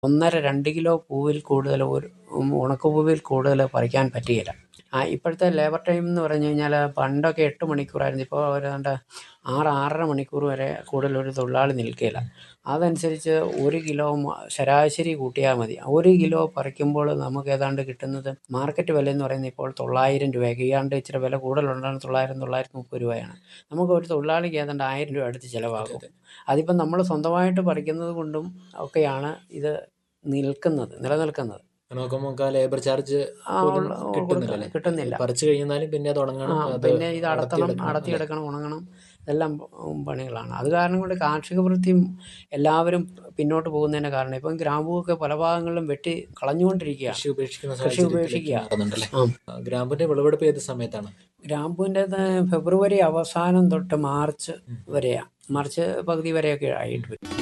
ഒന്നര രണ്ട് കിലോ പൂവിൽ കൂടുതൽ ഒരു ഉണക്കപ്പൂവിൽ കൂടുതൽ പറിക്കാൻ പറ്റുകയില്ല ആ ഇപ്പോഴത്തെ ലേബർ ടൈം എന്ന് പറഞ്ഞു കഴിഞ്ഞാൽ പണ്ടൊക്കെ എട്ട് മണിക്കൂറായിരുന്നു ഇപ്പോൾ ഏതാണ്ട് ആറ് ആറര മണിക്കൂർ വരെ കൂടുതൽ ഒരു തൊഴിലാളി നിൽക്കുകയില്ല അതനുസരിച്ച് ഒരു കിലോ മ- ശരാശരി കൂട്ടിയാൽ മതി ഒരു കിലോ പറിക്കുമ്പോൾ നമുക്ക് ഏതാണ്ട് കിട്ടുന്നത് മാർക്കറ്റ് വില എന്ന് പറയുന്നത് ഇപ്പോൾ തൊള്ളായിരം രൂപയൊക്കെ ഏതാണ്ട് ഇച്ചിരി വില കൂടുതലുണ്ടാകുന്ന തൊള്ളായിരം തൊള്ളായിരത്തി മുപ്പത് രൂപയാണ് നമുക്ക് ഒരു തൊഴിലാളിക്ക് ഏതാണ്ട് ആയിരം രൂപ അടുത്ത് ചിലവാകും അതിപ്പം നമ്മൾ സ്വന്തമായിട്ട് പറിക്കുന്നത് കൊണ്ടും ഒക്കെയാണ് ഇത് നിൽക്കുന്നത് നിലനിൽക്കുന്നത് നോക്കുമ്പോൾ ലേബർ ചാർജ് ആ, പോലും ഉള്ള- കിട്ടുന്നില്ല അല്ലേ? കിട്ടുന്നില്ല പറിച്ചു കഴിഞ്ഞാലും പിന്നെ അത് ആ ഉണങ്ങണം അത് പിന്നെ ഇത് അടത്തണം അടർത്തിയെടുക്കണം, അല്ലേ? അടത്തിയെടുക്കണം ഉണങ്ങണം ഇതെല്ലാം ഉം, പണികളാണ് അത് കാരണം കൊണ്ട് കാർഷിക വൃത്തിയും എല്ലാവരും പിന്നോട്ട് പോകുന്നതിൻ്റെ കാരണം ഇപ്പം ഗ്രാമ്പൂവൊക്കെ പല ഭാഗങ്ങളിലും വെട്ടി കളഞ്ഞുകൊണ്ടിരിക്കുകയാണ് കൃഷി ഉപേക്ഷിക്കുന്ന കൃഷി സാഹചര്യത്തിലേക്ക് ഉപേക്ഷിക്കുക. മാറുന്നുണ്ടല്ലേ ആ ആ, ഗ്രാമ്പുവിന്റെ വിളവെടുപ്പ് ഏത് സമയത്താണ് ഗ്രാമ്പൂവിൻ്റെ ഫെബ്രുവരി അവസാനം തൊട്ട് മാർച്ച് വരെയാണ് മാർച്ച് പകുതി വരെയൊക്കെ ആയിട്ട് വരും